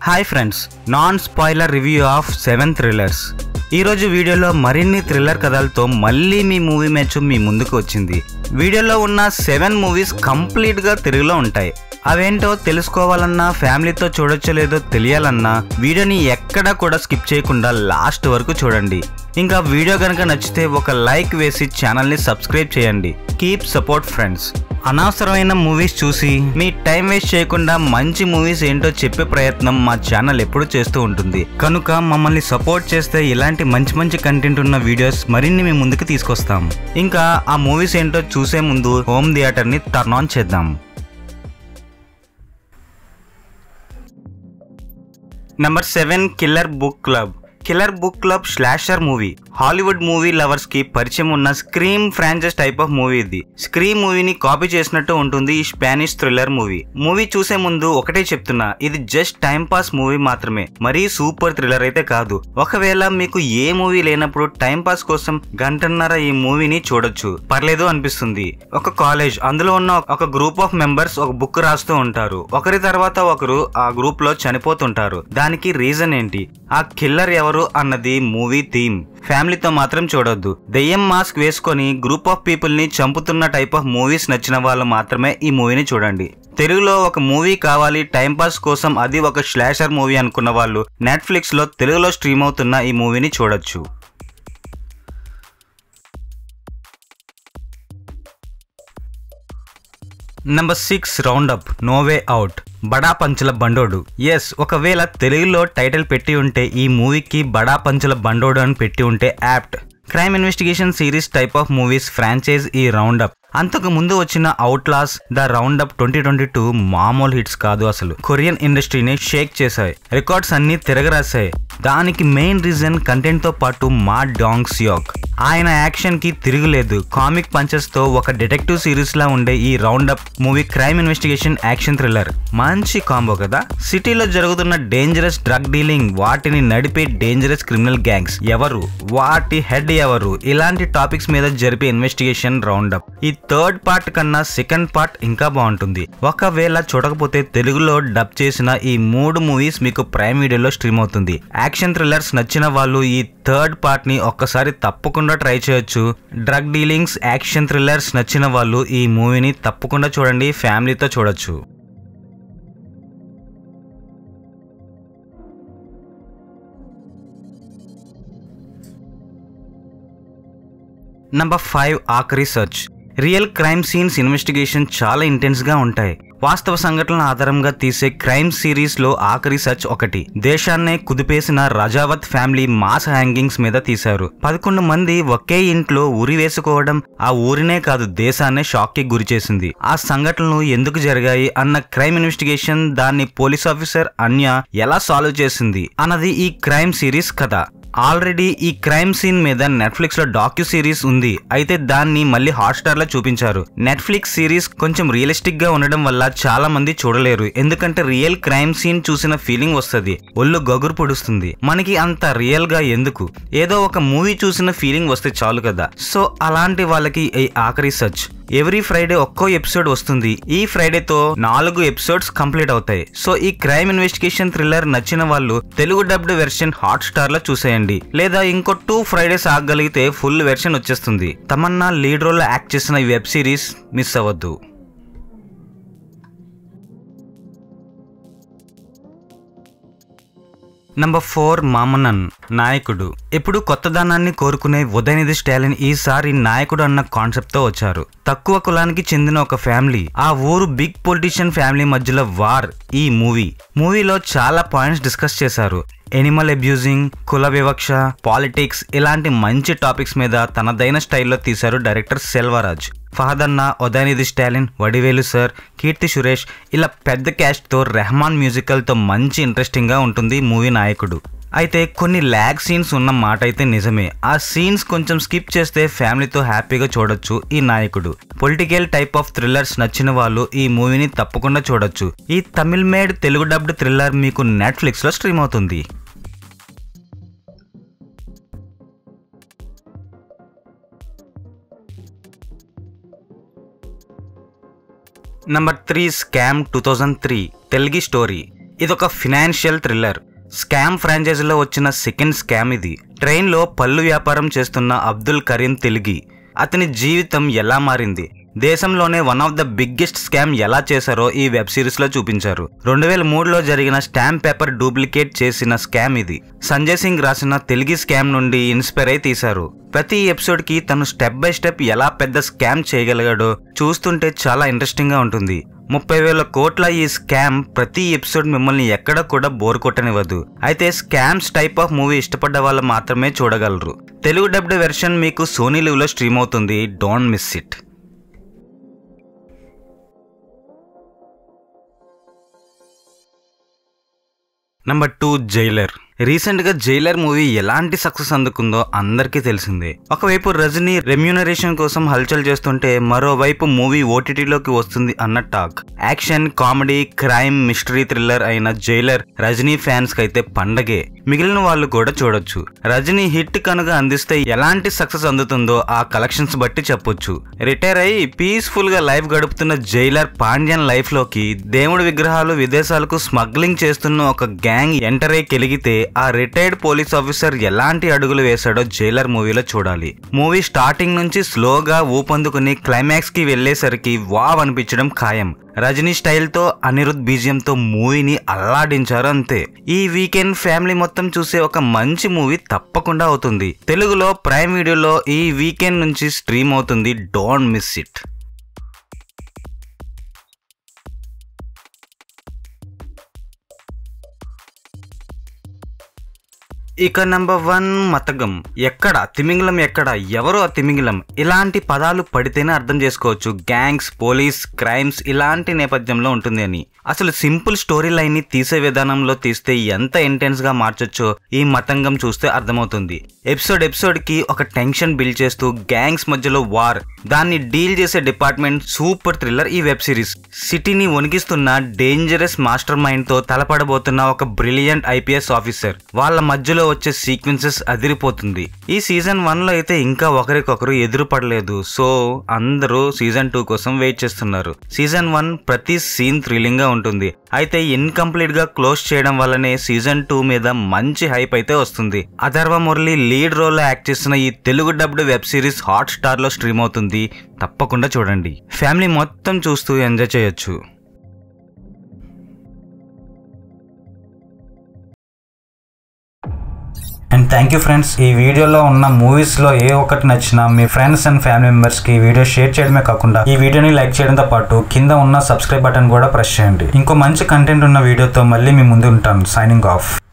hi friends non spoiler review of seven thrillers ఈరోజు వీడియోలో మరిన్ని థ్రిల్లర్ కథలతో మళ్ళీ మీ మూవీ మ్యాచ్ మీ ముందుకు వచ్చింది వీడియోలో ఉన్న సెవెన్ మూవీస్ కంప్లీట్గా తెలుగులో ఉంటాయి అవేంటో తెలుసుకోవాలన్నా ఫ్యామిలీతో చూడొచ్చో లేదో తెలియాలన్నా వీడియోని ఎక్కడా కూడా స్కిప్ చేయకుండా లాస్ట్ వరకు చూడండి ఇంకా వీడియో కనుక నచ్చితే ఒక లైక్ వేసి ఛానల్ని సబ్స్క్రైబ్ చేయండి కీప్ సపోర్ట్ ఫ్రెండ్స్ అనవసరమైన మూవీస్ చూసి మీ టైం వేస్ట్ చేయకుండా మంచి మూవీస్ ఏంటో చెప్పే ప్రయత్నం మా ఛానల్ ఎప్పుడు చేస్తూ ఉంటుంది కనుక మమ్మల్ని సపోర్ట్ చేస్తే ఇలాంటి మంచి మంచి కంటెంట్ ఉన్న వీడియోస్ మరిన్ని మీ ముందుకు తీసుకొస్తాం ఇంకా ఆ మూవీస్ ఏంటో చూసే ముందు హోమ్ థియేటర్ని టర్న్ ఆన్ చేద్దాం number seven killer book club killer book club slasher movie Hollywood movie lovers కి పరిచయం ఉన్న scream franchise type of movie ఇది స్క్రీమ్ మూవీని కాపీ చేసినట్టు ఉంటుంది ఈ స్పానిష్ థ్రిల్లర్ మూవీ మూవీ చూసే ముందు ఒకటే చెప్తున్నా ఇది జస్ట్ టైం పాస్ మూవీ మాత్రమే మరీ సూపర్ థ్రిల్లర్ అయితే కాదు ఒకవేళ మీకు ఏ మూవీ లేనప్పుడు టైం పాస్ కోసం గంటన్నర ఈ మూవీని చూడొచ్చు పర్లేదు అనిపిస్తుంది ఒక కాలేజ్ అందులో ఉన్న ఒక గ్రూప్ ఆఫ్ మెంబర్స్ ఒక బుక్ రాస్తూ ఉంటారు ఒకరి తర్వాత ఒకరు ఆ గ్రూప్ లో చనిపోతుంటారు దానికి రీజన్ ఏంటి ఆ కిల్లర్ ఎవరు అన్నది మూవీ థీమ్ ఫ్యామిలీతో మాత్రం చూడొద్దు దెయ్యం మాస్క్ వేసుకొని గ్రూప్ ఆఫ్ పీపుల్ ని చంపుతున్న టైప్ ఆఫ్ మూవీస్ నచ్చిన వాళ్ళు మాత్రమే ఈ మూవీని చూడండి తెలుగులో ఒక మూవీ కావాలి టైం పాస్ కోసం అది ఒక స్లాషర్ మూవీ అనుకున్న వాళ్ళు నెట్ఫ్లిక్స్ లో తెలుగులో స్ట్రీమ్ అవుతున్న ఈ మూవీని చూడొచ్చు number six round up no way out బడా పంచుల బండోడు ఎస్ ఒకవేళ తెలుగులో టైటిల్ పెట్టి ఉంటే ఈ మూవీకి బడా పంచుల బండోడు అని పెట్టి ఉంటే apt crime investigation series type of movies franchise ఈ రౌండ్ అప్ అంతకు ముందు వచ్చిన outlaws the round up twenty twenty two మామూలు హిట్స్ కాదు అసలు కొరియన్ ఇండస్ట్రీని షేక్ చేశాయి రికార్డ్స్ అన్ని తిరగరాశాయి దానికి మెయిన్ రీజన్ కంటెంట్ తో పాటు మా డాంగ్ సియోక్ ఆయన యాక్షన్ కి తిరుగులేదు కామిక్ పంచెస్ తో ఒక డిటెక్టివ్ సిరీస్ లా ఉండే ఈ round up movie crime investigation action thriller మంచి కాంబో కదా సిటీలో జరుగుతున్న డేంజరస్ డ్రగ్ డీలింగ్ వాటిని నడిపే డేంజరస్ క్రిమినల్ గ్యాంగ్స్ ఎవరు వాటి హెడ్ ఎవరు ఇలాంటి టాపిక్స్ మీద జరిపే ఇన్వెస్టిగేషన్ రౌండ్ అప్ ఈ థర్డ్ పార్ట్ కన్నా సెకండ్ పార్ట్ ఇంకా బాగుంటుంది ఒకవేళ చూడకపోతే తెలుగులో డబ్ చేసిన ఈ మూడు మూవీస్ మీకు ప్రైమ్ వీడియోలో స్ట్రీమ్ అవుతుంది యాక్షన్ థ్రిల్లర్స్ నచ్చిన వాళ్ళు ఈ థర్డ్ పార్ట్ ని ఒక్కసారి తప్పకుండా ట్రై చేయొచ్చు డ్రగ్ డీలింగ్స్ యాక్షన్ థ్రిల్లర్స్ నచ్చిన వాళ్ళు ఈ మూవీని తప్పకుండా చూడండి ఫ్యామిలీతో చూడొచ్చు నంబర్ ఫైవ్ ఆఖరి search real crime scenes investigation చాలా ఇంటెన్స్ గా ఉంటాయి వాస్తవ సంఘటనల ఆధారంగా తీసే క్రైమ్ సిరీస్ లో ఆఖరి సర్చ్ ఒకటి దేశాన్నే కుదిపేసిన రజావత్ ఫ్యామిలీ మాస్ హ్యాంగింగ్స్ మీద తీశారు పదకొండు మంది ఒకే ఇంట్లో ఉరి వేసుకోవడం ఆ ఊరినే కాదు దేశాన్నే షాక్ కి గురి చేసింది ఆ సంఘటనలు ఎందుకు జరిగాయి అన్న క్రైమ్ ఇన్వెస్టిగేషన్ దాన్ని పోలీస్ ఆఫీసర్ అన్య ఎలా సాల్వ్ చేసింది అన్నది ఈ క్రైమ్ సిరీస్ కథ ఆల్రెడీ ఈ క్రైమ్ సీన్ మీద నెట్ఫ్లిక్స్ లో డాక్యూ సిరీస్ ఉంది అయితే దాన్ని మళ్ళీ హాట్స్టార్ లో చూపించారు నెట్ఫ్లిక్స్ సిరీస్ కొంచెం రియలిస్టిక్ గా ఉండడం వల్ల చాలా మంది చూడలేరు ఎందుకంటే రియల్ క్రైమ్ సీన్ చూసిన ఫీలింగ్ వస్తుంది ఒళ్ళు గగురు పొడుస్తుంది మనకి అంత రియల్ గా ఎందుకు ఏదో ఒక మూవీ చూసిన ఫీలింగ్ వస్తే చాలు కదా సో అలాంటి వాళ్ళకి ఈ ఆఖరి సర్చ్ ఎవ్రీ ఫ్రైడే ఒక్కో ఎపిసోడ్ వస్తుంది ఈ ఫ్రైడేతో నాలుగు ఎపిసోడ్స్ కంప్లీట్ అవుతాయి సో ఈ క్రైమ్ ఇన్వెస్టిగేషన్ థ్రిల్లర్ నచ్చిన వాళ్ళు Telugu dubbed version Hotstar లో చూసేయండి లేదా ఇంకో టూ ఫ్రైడేస్ ఆగలిగితే ఫుల్ వెర్షన్ వచ్చేస్తుంది తమన్నా లీడ్ రోల్ యాక్ట్ చేసిన ఈ వెబ్ సిరీస్ మిస్ అవ్వద్దు నంబర్ ఫోర్ మామనన్ నాయకుడు ఇప్పుడు కొత్తదనాన్ని కోరుకునే ఉదయనిధి స్టాలిన్ ఈసారి నాయకుడు అన్న కాన్సెప్ట్ తో వచ్చారు తక్కువ కులానికి చెందిన ఒక ఫ్యామిలీ ఆ ఊరు బిగ్ పొలిటీషియన్ ఫ్యామిలీ మధ్యలో వార్ ఈ మూవీ మూవీలో చాలా పాయింట్స్ డిస్కస్ చేశారు ఎనిమల్ అబ్యూజింగ్ కుల వివక్ష పాలిటిక్స్ ఇలాంటి మంచి టాపిక్స్ మీద తనదైన స్టైల్లో తీశారు డైరెక్టర్ సెల్వరాజ్ ఫహదన్న ఉదయనిధి స్టాలిన్ వడివేలు సార్ కీర్తి సురేష్ ఇలా పెద్ద క్యాస్ట్తో రెహమాన్ మ్యూజికల్తో మంచి ఇంట్రెస్టింగ్గా ఉంటుంది మూవీ నాయకుడు అయితే కొన్ని ల్యాగ్ సీన్స్ ఉన్న మాట అయితే నిజమే ఆ సీన్స్ కొంచెం స్కిప్ చేస్తే ఫ్యామిలీతో హ్యాపీగా చూడొచ్చు ఈ నాయకుడు పొలిటికల్ టైప్ ఆఫ్ థ్రిల్లర్స్ నచ్చిన వాళ్ళు ఈ మూవీని తప్పకుండా చూడొచ్చు ఈ Tamil made Telugu dubbed thriller మీకు నెట్ఫ్లిక్స్లో స్ట్రీమ్ అవుతుంది number three scam two thousand three Telugu story ఇదొక ఫినాన్షియల్ థ్రిల్లర్ స్కామ్ ఫ్రాంచైజీలో వచ్చిన సెకండ్ స్కామ్ ఇది ట్రైన్లో పళ్ళు వ్యాపారం చేస్తున్న అబ్దుల్ కరీం తెలుగి అతని జీవితం ఎలా మారింది దేశంలోనే one of the biggest scam ఎలా చేశారో ఈ వెబ్ సిరీస్ లో చూపించారు రెండు వేల మూడులో జరిగిన స్టాంప్ పేపర్ డూప్లికేట్ చేసిన స్కామ్ ఇది సంజయ్ సింగ్ రాసిన తెలుగు స్కామ్ నుండి ఇన్స్పైర్ అయి తీశారు ప్రతి ఎపిసోడ్ కి తను స్టెప్ బై స్టెప్ ఎలా పెద్ద స్కామ్ చేయగలిగాడో చూస్తుంటే చాలా ఇంట్రెస్టింగ్ గా ఉంటుంది ముప్పై వేల కోట్ల ఈ స్కామ్ ప్రతి ఎపిసోడ్ మిమ్మల్ని ఎక్కడ కూడా బోర్ కొట్టనివ్వదు అయితే స్కామ్స్ టైప్ ఆఫ్ మూవీ ఇష్టపడ్డ వాళ్ళు మాత్రమే చూడగలరు తెలుగు డబ్డ్ వెర్షన్ మీకు సోనీ లివ్లో స్ట్రీమ్ అవుతుంది don't miss it number two jailer recent గా జైలర్ మూవీ ఎలాంటి సక్సెస్ అందుకుందో అందరికీ తెలిసిందే ఒకవైపు రజనీ రెమ్యూనరేషన్ కోసం హల్చల్ చేస్తుంటే మరోవైపు మూవీ ఓటీటీలోకి వస్తుంది అన్న talk action comedy crime mystery thriller అయిన జైలర్ రజనీ ఫ్యాన్స్ కి అయితే పండగే మిగిలిన వాళ్ళు కూడా చూడొచ్చు రజనీ హిట్ కనుక అందిస్తే ఎలాంటి సక్సెస్ అందుతుందో ఆ కలెక్షన్స్ బట్టి చెప్పొచ్చు రిటైర్ అయి పీస్ఫుల్ గా లైఫ్ గడుపుతున్న జైలర్ పాండ్యన్ లైఫ్ లోకి దేవుడి విగ్రహాలు విదేశాలకు స్మగ్లింగ్ చేస్తున్న ఒక గ్యాంగ్ ఎంటర్ అయి కెలిగితే ఆ రిటైర్డ్ పోలీస్ ఆఫీసర్ ఎలాంటి అడుగులు వేశాడో జైలర్ మూవీలో చూడాలి మూవీ స్టార్టింగ్ నుంచి స్లోగా ఊపందుకుని క్లైమాక్స్ కి వెళ్లేసరికి వావ్ అనిపించడం ఖాయం రజనీ స్టైల్తో అనిరుద్ బీజియంతో మూవీని అల్లాడించారు అంతే ఈ వీకెండ్ ఫ్యామిలీ మొత్తం చూసే ఒక మంచి మూవీ తప్పకుండా అవుతుంది తెలుగులో ప్రైమ్ వీడియోలో ఈ వీకెండ్ నుంచి స్ట్రీమ్ అవుతుంది డోంట్ మిస్ ఇట్ ఇక నంబర్ వన్ మతగం ఎక్కడ తిమింగలం ఎక్కడ ఎవరు ఆ తిమింగలం ఇలాంటి పదాలు పడితేనే అర్థం చేసుకోవచ్చు గ్యాంగ్స్ పోలీస్ క్రైమ్స్ ఇలాంటి నేపథ్యంలో ఉంటుంది అని అసలు సింపుల్ స్టోరీ లైన్ ని తీసే విధానంలో తీస్తే ఎంత ఇంటెన్స్ గా మార్చొచ్చో ఈ మతంగం చూస్తే అర్థమవుతుంది ఎపిసోడ్ ఎపిసోడ్ కి ఒక టెన్షన్ బిల్డ్ చేస్తూ గ్యాంగ్స్ మధ్యలో వార్ దాన్ని డీల్ చేసే డిపార్ట్మెంట్ సూపర్ థ్రిల్లర్ ఈ వెబ్ సిరీస్ సిటీని వణికిస్తున్న డేంజరస్ మాస్టర్ మైండ్ తో తలపడబోతున్న ఒక బ్రిలియంట్ ఐపీఎస్ ఆఫీసర్ వాళ్ళ మధ్యలో వచ్చే సీక్వెన్సెస్ అదిరిపోతుంది ఈ సీజన్ వన్ లో అయితే ఇంకా ఒకరికొకరు ఎదురు పడలేదు సో అందరూ సీజన్ టూ కోసం వెయిట్ చేస్తున్నారు సీజన్ వన్ ప్రతి సీన్ థ్రిల్లింగ్ గా ఉంటుంది అయితే ఇన్కంప్లీట్ గా క్లోజ్ చేయడం వల్లనే సీజన్ టూ మీద మంచి హైప్ అయితే వస్తుంది అథర్వ మురళి లీడ్ రోల్ లో యాక్ట్ చేస్తున్న ఈ Telugu dubbed web series Hotstar లో స్ట్రీమ్ అవుతుంది తప్పకుండా చూడండి ఫ్యామిలీ మొత్తం చూస్తూ ఎంజాయ్ చేయొచ్చు అండ్ థ్యాంక్ యూ ఫ్రెండ్స్ ఈ వీడియోలో ఉన్న మూవీస్లో ఏ ఒక్కటి నచ్చినా మీ ఫ్రెండ్స్ అండ్ ఫ్యామిలీ మెంబర్స్కి ఈ వీడియో షేర్ చేయడమే కాకుండా ఈ వీడియోని లైక్ చేయడంతో పాటు కింద ఉన్న సబ్స్క్రైబ్ బటన్ కూడా ప్రెస్ చేయండి ఇంకో మంచి కంటెంట్ ఉన్న వీడియోతో మళ్ళీ మీ ముందు ఉంటాను సైనింగ్ ఆఫ్